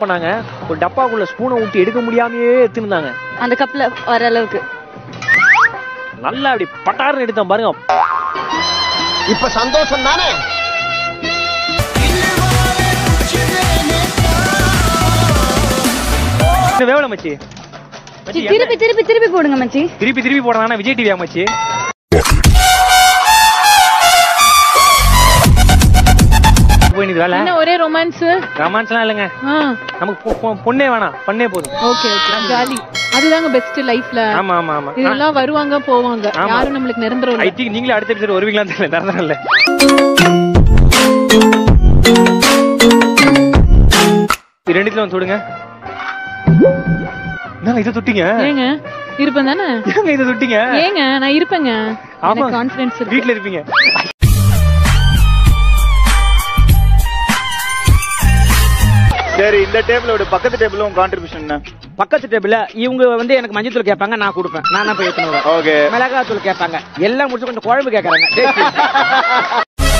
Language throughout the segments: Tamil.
பண்ணாங்க ஒரு டப்பாக்குள்ள ஸ்பூனை ஊட்டி எடுக்க முடியாமையே எடுத்துருந்தாங்க அந்த கப்ல வர அளவுக்கு நல்லா அப்படி பட்டாருன்னு எடுத்தேன் பாருங்க இப்ப சந்தோஷம் தானே இன்னும் வேவல மச்சி மச்சி, சி, திருப்பி திருப்பி திருப்பி போடுங்க மச்சி திருப்பி திருப்பி போடுறானா விஜய் டிவி மச்சி போயிடுது வேலை என்ன ஒரே ரொமான்ஸ் ரொமான்ஸ்லாம் இல்லைங்க நமக்கு பொ- பொ- பொண்ணே வேணாம் பண்ணே போதும் ஓகே ஓகே ஜாலி அதுதாங்க பெஸ்ட் லைஃப்ல ஆமா ஆமா ஆமா இதெல்லாம் வருவாங்க போவாங்க ஆமா. யாரும் நம்மளுக்கு நிரந்தரம் ஐ இல்ல திங்க் நீங்களே அடுத்த எபிசோட் வருவீங்களான்னு தெரியல தரதல்ல ரெண்டுத்துல வந்து தொடுங்க என்னங்க இதை தொட்டீங்க ஏங்க இருப்பேன் தானே ஏங்க இதை தொட்டீங்க ஏங்க நான் இருப்பேங்க ஆமா. கான்பிடன்ஸ் இருக்கு வீட்ல இருப்பீங்க சரி இந்த டேபிளோட பக்கத்து டேபிளும் கான்ட்ரிபியூஷன் என்ன பக்கத்து டேபிள்ல இவங்க வந்து எனக்கு மஞ்சள் தூள் கேட்பாங்க நான் கொடுப்பேன் நான் தான் போய் எடுத்துன்னு வருவேன் ஓகே மிளகாய் தூள் கேட்பாங்க எல்லாம் முடிச்சு கொஞ்சம் குழம்பு கேட்கறாங்க டேய்,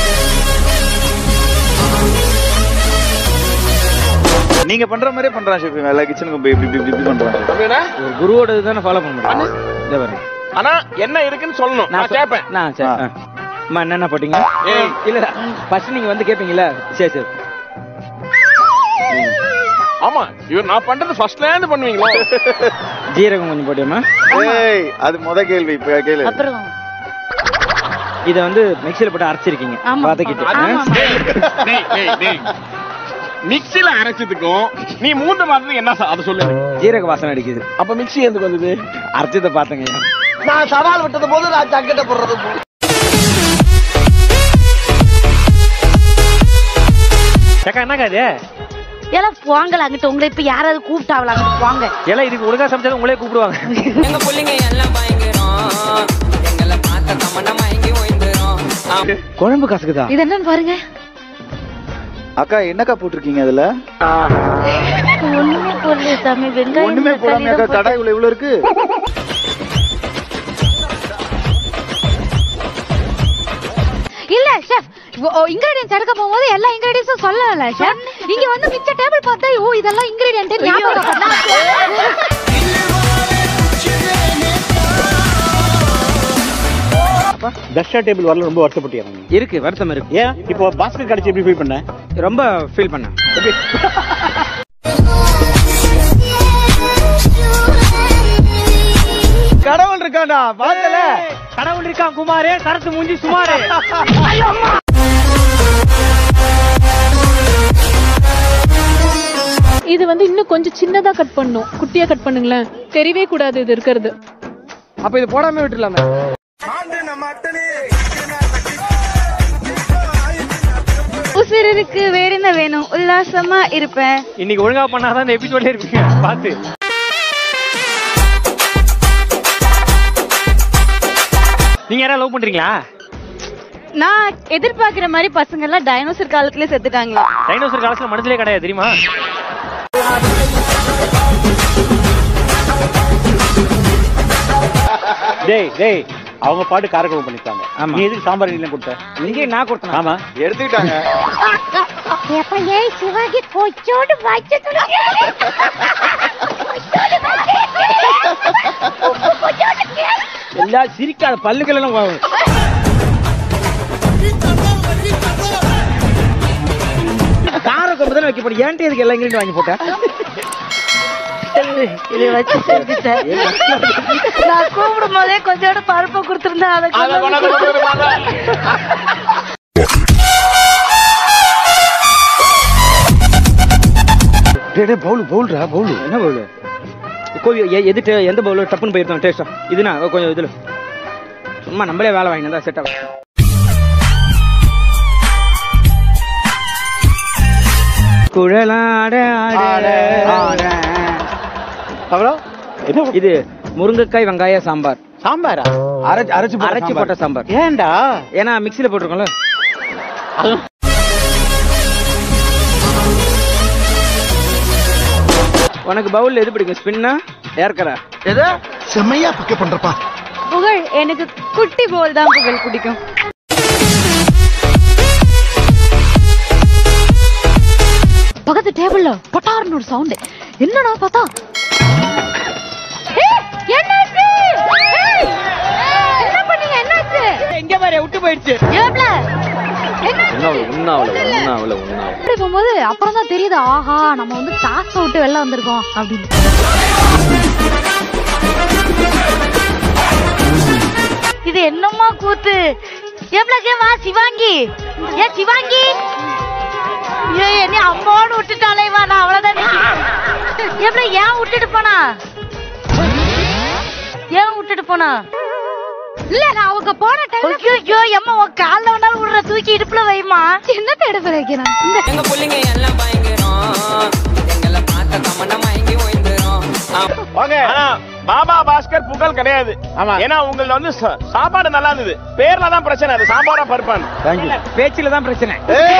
நீங்க பண்ற மாதிரியே பண்றான் ஷெஃப் எல்லா கிச்சனுக்கும் போய் இப்படி இப்படி இப்படி பண்றான் ஒரு குருவோட இதுதானே ஃபாலோ பண்ண முடியும் இதோ பாருங்க. ஆனா என்ன இருக்குன்னு சொல்லணும் நான் நான் சொ- கேட்பேன் நான் சரி ஆ. அம்மா என்னென்ன போட்டீங்க இல்ல ஃபர்ஸ்ட் நீங்க வந்து கேப்பீங்கல்ல சரி சரி ஆமா இவர் நான் பண்றது ஃபர்ஸ்ட்ல இருந்து பண்ணுவீங்களா ஜீரகம் கொஞ்சம் போட்டியம்மா ஏய் அது முத கேள்வி இப்ப கேளு அப்புறம் இத வந்து மிக்ஸில போட்டு அரைச்சிருக்கீங்க ஆமா. வதக்கிட்டு ஆமா, ஆமா. டேய், டேய், டேய். மிக்ஸில அரைச்சதுக்கும் நீ மூன்று மாதத்துக்கு என்ன ச- அதை சொல்லு ஜீரக வாசனை அடிக்குது அப்ப மிக்ஸி எதுக்கு வந்தது அரைச்சதை பாத்தங்க நான் சவால் விட்டது போது நான் சங்கட்ட போடுறது போது ஏக்கா என்னக்கா இது எல்லாம் போங்கல அங்கிட்ட உங்களை இப்ப யாராவது கூப்பிட்டாவல அங்கிட்டு போங்க எல்லாம் இதுக்கு ஒழுங்கா சமைச்சா உங்களே கூப்பிடுவாங்க எங்க புள்ளைங்க எல்லாம் பயங்கரம் எங்களை பார்த்த கமண்டம் மயங்கி ஓய்ந்துரும் குழம்பு கசக்குதா இது என்னன்னு பாருங்க அக்கா என்னக்கா போட்டிருக்கீங்க அதுல ஒண்ணுமே போடல சாமி வெங்காயம் ஒண்ணுமே போடாம அக்கா தக்காளி தான் கடாய்க்குள்ள இவ்வளவு இருக்கு இல்ல ஷெஃப் இன்கிரிடியன்ஸ் எடுக்க போகும்போது எல்லா இன்கிரிடியன்ஸும் சொல்லல ஷெஃப் இங்க வந்து மிச்ச டேபிள் பார்த்தா ஓ இதெல்லாம் இன்கிரிடியன்ட் ஞாபகம் டஸ்டா டேபிள் வரல ரொம்ப வருத்தப்பட்டியா இருக்கு வருத்தம் இருக்கு ஏன் இப்போ பாஸ்கெட் கடிச்சு எப்படி ஃபீல் பண்ண ரொம்ப ஃபீல் பண்ணேன் கடவுள் இருக்காண்டா பாத்தல கடவுள் இருக்கான் குமாரே சரத்து மூஞ்சி சுமாரே இது வந்து இன்னும் கொஞ்சம் சின்னதா கட் பண்ணும் குட்டியா கட் பண்ணுங்களேன் தெரியவே கூடாது இது இருக்கிறது அப்ப இது போடாம விட்டுலாமே உசிருக்கு வேற என்ன வேணும் உல்லாசமா இருப்பேன் இன்னைக்கு ஒழுங்கா பண்ணாதான் இந்த எபிசோட்ல இருப்பீங்க பாத்து நீங்க யாராவது லவ் பண்றீங்களா நான் எதிர்பார்க்கிற மாதிரி பசங்க எல்லாம் டைனோசர் காலத்திலே செத்துட்டாங்களா டைனோசர் காலத்துல மனசுலயே கிடையாது தெரியுமா டேய் டேய் அவங்க பாட்டு காரக்குழம்பு பண்ணிட்டாங்க ஆமா. நீ எதுக்கு சாம்பார் இட்லியும் கொடுத்த இங்கே நான் கொடுத்தேன் ஆமா எடுத்துக்கிட்டாங்க எப்ப ஏய் சிவாகி கொஞ்சோடு வச்சது எல்லா சிரிக்காத பல்லுகள் எல்லாம் வா- கார கொம்பு தானே வைக்க போறேன் ஏன்ட்டு இதுக்கு எல்லா இங்கிலீஷ் வாங்கி போட்டேன் இதை வச்சு செஞ்சுட்டேன் நான் கூப்பிடும் போதே கொஞ்சோட பருப்பை கொடுத்துருந்தா அதை அதை கொண்டு கொண்டாந்து வந்து கொடுத்துருப்பாங்க. பவுல் பவுல்ரா பவுல் என்ன பவுல் கோவி எ- எது டே- எந்த பவுல் டப்புன்னு போயிருந்தோம் டேஸ்டா இதுனா கொஞ்சம் இதுல சும்மா நம்மளே வேலை வாங்கினா செட் ஆகும் குழலாட ஆட ஆட. அப்புறம் என்ன இது முருங்கைக்காய் வெங்காய சாம்பார் சாம்பாரா அரைச்சு அரைச்சு போட்ட அரைச்சு போட்ட சாம்பார் ஏன்டா ஏன்னா மிக்ஸில போட்டிருக்கோம்ல உனக்கு பவுல் எது பிடிக்கும் ஸ்பின்னா ஏற்கரா எது செம்மையா பிக்கப் பண்றப்பா புகழ் எனக்கு குட்டி போல் தான் புகழ் பிடிக்கும் பக்கத்து டேபிள்ல பட்டார்னு ஒரு சவுண்ட் என்னடா பார்த்தா ஏய், என்னாச்சு ஏய், என்ன பண்ணீங்க என்னாச்சு எங்க பாரு விட்டு போயிடுச்சு ஏப்ல அப்படி போகும்போது அப்புறம் தான் தெரியுது ஆஹா நம்ம வந்து டாஸ் விட்டு வெளில வந்திருக்கோம் அப்படின்னு இது என்னம்மா கூத்து எவ்வளவு வா சிவாங்கி ஏ சிவாங்கி ஐயோ என்ன அம்மாவோடு விட்டுட்டாலே வா நான் அவ்வளவுதான் எவ்வளவு ஏன் விட்டுட்டு போனா ஏன் விட்டுட்டு போனா இல்ல நான் அவங்க போன டைம் ஐயோ எம்மா உன் கால்ல வேணாலும் விடுற தூக்கி இடுப்புல வைமா என்ன தேட வைக்கிறேன் இந்த எங்க புள்ளைங்க எல்லாம் பயங்கரம் எங்களை பார்த்த கமண்ட மயங்கி ஓய்ந்துரும் ஓகே ஆனா பாபா பாஸ்கர் புகழ் கிடையாது ஆமா. ஏன்னா உங்கள வந்து சா- சாப்பாடு நல்லா இருந்தது பேர்ல தான் பிரச்சனை அது சாம்பாரா பருப்பான் தேங்க்யூ பேச்சுல தான் பிரச்சனை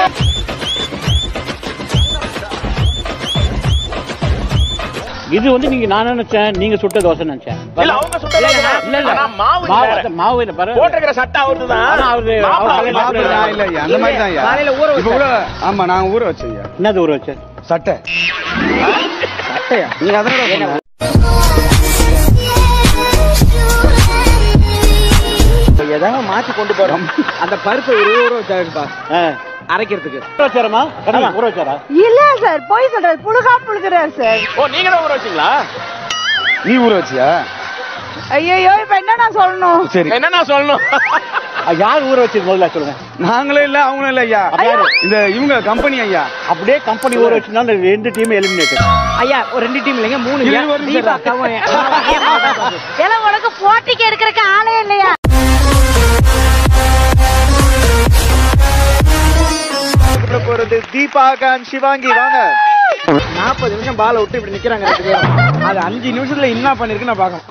இது வந்து நீங்க நான் நினைச்சேன் நீங்க சுட்ட தோசை நினைச்சேன் இல்ல அவங்க சுட்டதா இல்ல இல்ல ஆனா மாவு மாவு வேற. மாவு இல்ல பாரு போட்டிருக்கிற சட்டை அவருது ஆனா அவரு அவர் தான் காலையில இல்ல இல்ல அந்த மாதிரி தான் ஐயா காலையில ஊற இப்ப வச்சேன். கூட ஆமா நான் ஊற வச்சேன் ஐயா என்னது ஊற வச்சு சட்டை சட்டையா நீங்க அதனோட சொன்ன. ஏதாவது மாத்தி கொண்டு போறோம் அந்த பருப்பை ஒரு ஊற வச்சாருப்பா அரைக்கிறதுக்கு ஊற வச்சாரமா கடமை ஊற வச்சாரா இல்ல சார் போய் சொல்றாரு புழுகா புழுகிறாரு சார் ஓ நீங்க தான் ஊற வச்சீங்களா நீ ஊற வச்சியா ஐயோ இப்ப என்ன நான் சொல்லணும் சரி என்ன நான் சொல்லணும் அஹ், யார் ஊற வச்சது முதல்ல சொல்லுங்க நாங்களே இல்ல அவங்களும் இல்ல ஐயா அப்ப யாரு? இந்த இவங்க கம்பெனி ஐயா அப்படியே கம்பெனி ஊற வச்சுனா அந்த ரெண்டு டீம் எலிமினேட்டட் ஐயா ஒரு ரெண்டு டீம் இல்லைங்க மூணு இது ஐயா. ஒரு தீபா நிமிஷம். அக்காவும் எல்லாம் உனக்கு போட்டிக்கு எடுக்கிறதுக்கு ஆளே இல்லையா போறது தீபா கான் சிவாங்கி வாங்க நாற்பது நிமிஷம் பாலை விட்டு இப்படி நிக்கிறாங்க ரெண்டு பேரும் அது அஞ்சு நிமிஷத்துல என்ன பண்ணிருக்கு நான் பார்க்கணும்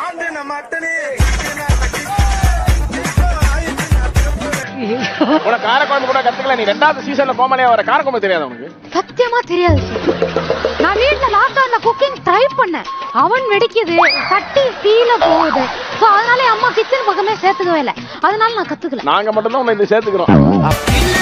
உனக்கு காரக்குழம்பு கூட கத்துக்கல நீ ரெண்டாவது சீசன்ல போமாலே வர காரக்குழம்பு தெரியாது உனக்கு சத்தியமா தெரியாது சார் நான் வீட்ல லாக்டவுன்ல குக்கிங் ட்ரை பண்ணேன் அவன் வெடிக்குது சட்டி கீழே போகுது சோ அதனால என் அம்மா கிச்சன் பக்கமே சேர்த்துக்கவே இல்லை அதனால நான் கத்துக்கல நாங்க மட்டும் தான் உன்னை இந்த சேர்த்துக்கிறோம்